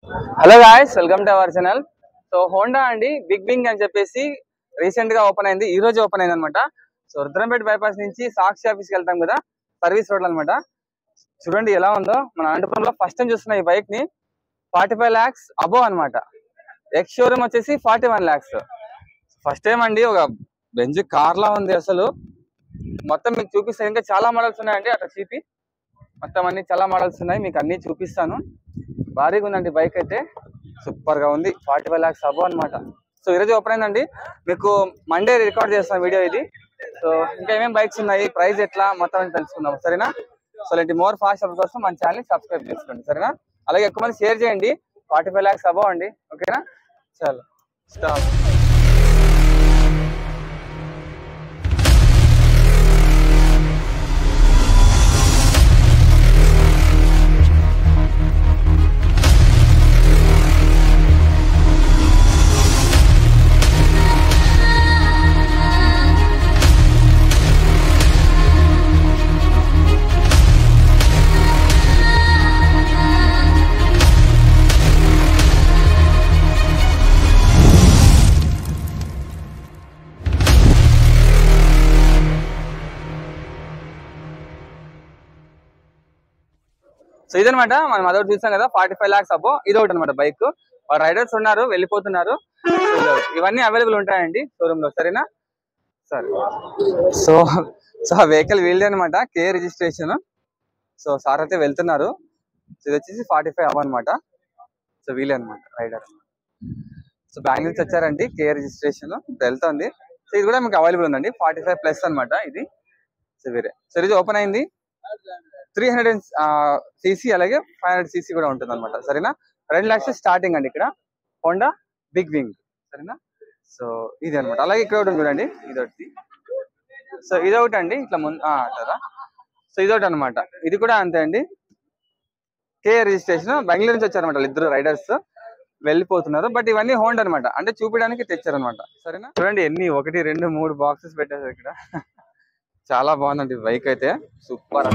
Hello guys welcome to our channel so Honda అండి big wing అని చెప్పేసి recent గా ఓపెన్ అయింది ఈ రోజు ఓపెన్ అయింది అనమాట సో రుద్రంపేట బైపాస్ నుంచి సాక్షి ఆఫీస్కి వెళ్తాం కదా సర్వీస్ రోడ్ అనమాట చూడండి ఎలా ఉందో మన అనంతపురంలో ఫస్ట్ టైం చూస్తున్న ఈ బైక్ ని ఫార్టీ ఫైవ్ ల్యాక్స్ అబోవ్ అనమాట ఎక్స్ షోరూమ్ వచ్చేసి forty one lakhs first time అండి ఒక బెంజ్ కార్ లా ఉంది అసలు మొత్తం మీకు చూపిస్తాను ఇంకా చాలా మోడల్స్ ఉన్నాయండి అక్కడ చీపి మొత్తం అన్ని చాలా మోడల్స్ ఉన్నాయి మీకు అన్ని చూపిస్తాను భారీగా ఉందండి బైక్ అయితే సూపర్ గా ఉంది ఫార్టీ ఫైవ్ లాక్స్ అబో అనమాట సో ఈరోజు ఓపెన్ అయిందండి మీకు మండే రికార్డ్ చేస్తాం వీడియో ఇది సో ఇంకా ఏమేమి బైక్స్ ఉన్నాయి ప్రైస్ ఎట్లా మొత్తం అన్ని తెలుసుకుందాం సరేనా సో ఇలాంటి మోర్ ఫాస్ట్ అప్ కోసం మన ఛానల్ సబ్స్క్రైబ్ చేసుకోండి సరేనా అలాగే ఎక్కువ మంది షేర్ చేయండి ఫార్టీ ఫైవ్ లాక్స్ అబో అండి ఓకేనా చాలు స్టాప్ సో ఇదనమాట మనం అదొకటి చూసాం కదా ఫార్టీ ఫైవ్ లాక్స్ అబ్బో ఇది ఒకటి అనమాట బైక్ రైడర్స్ ఉన్నారు వెళ్ళిపోతున్నారు So, ఇదొకటి. ఇవన్నీ అవైలబుల్ ఉంటాయండి షోరూమ్ లో సరేనా సరే సో సో ఆ వెహికల్ వీళ్ళే అనమాట కే రిజిస్ట్రేషన్ సో సార్ అయితే వెళ్తున్నారు సో ఇది వచ్చేసి ఫార్టీ ఫైవ్ అవ్ అనమాట సో వీలే అనమాట రైడర్ సో బెంగళూరు నుంచి వచ్చారండి కే రిజిస్ట్రేషన్ వెళ్తుంది సో ఇది కూడా మీకు అవైలబుల్ ఉందండి ఫార్టీ ఫైవ్ ప్లస్ అనమాట ఇది సో వేరే సో ఇది ఓపెన్ అయింది త్రీ హండ్రెడ్ సీసీ అలాగే ఫైవ్ హండ్రెడ్ సీసీ కూడా ఉంటుంది అనమాట సరేనా రెండు లక్షలు స్టార్టింగ్ అండి ఇక్కడ హోండా బిగ్ వింగ్ సరేనా సో ఇది అనమాట అలాగే ఇక్కడ ఒకటి ఉంది చూడండి ఇది ఒకటి సో ఇది ఒకటి అండి ఇట్లా ముందు కదా సో ఇది ఒకటి అనమాట ఇది కూడా అంతే అండి కే రిజిస్ట్రేషన్ బెంగళూరు నుంచి వచ్చారనమాట ఇద్దరు రైడర్స్ వెళ్ళిపోతున్నారు బట్ ఇవన్నీ హోండ్ అనమాట అంటే చూపించడానికి తెచ్చారనమాట సరేనా చూడండి ఎన్ని ఒకటి రెండు మూడు బాక్సెస్ పెట్టారు ఇక్కడ చాలా బాగుందండి బైక్ అయితే సూపర్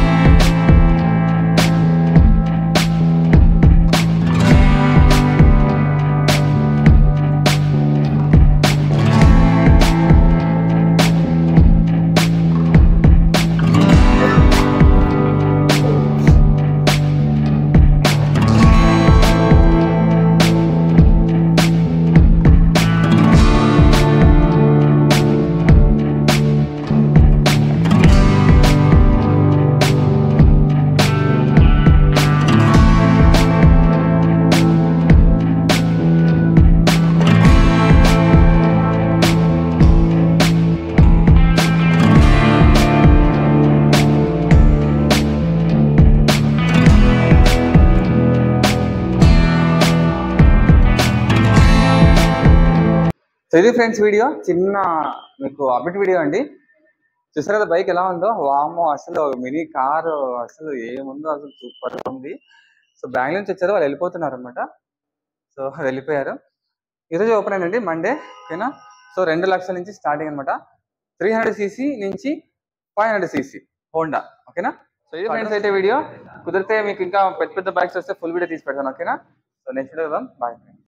సో ఇది ఫ్రెండ్స్ వీడియో చిన్న మీకు అప్డేట్ వీడియో అండి చూసారు కదా బైక్ ఎలా ఉందో వామో అసలు మినీ కారు అసలు ఏముందో అసలు సూపర్ ఉంది సో బెంగళూరు నుంచి వచ్చారు వాళ్ళు వెళ్ళిపోతున్నారు అనమాట సో వెళ్ళిపోయారు ఈరోజు ఓపెన్ అయిందండి మండే ఓకేనా సో రెండు లక్షల నుంచి స్టార్టింగ్ అనమాట త్రీ హండ్రెడ్ సీసీ నుంచి ఫైవ్ హండ్రెడ్ సీసీ హోండా ఓకేనా సో ఇది ఫ్రెండ్స్ అయితే వీడియో కుదిరితే మీకు ఇంకా పెద్ద పెద్ద బైక్స్ వస్తే ఫుల్ వీడియో తీసి పెడతాను ఓకేనా సో నెక్స్ట్ బాయ్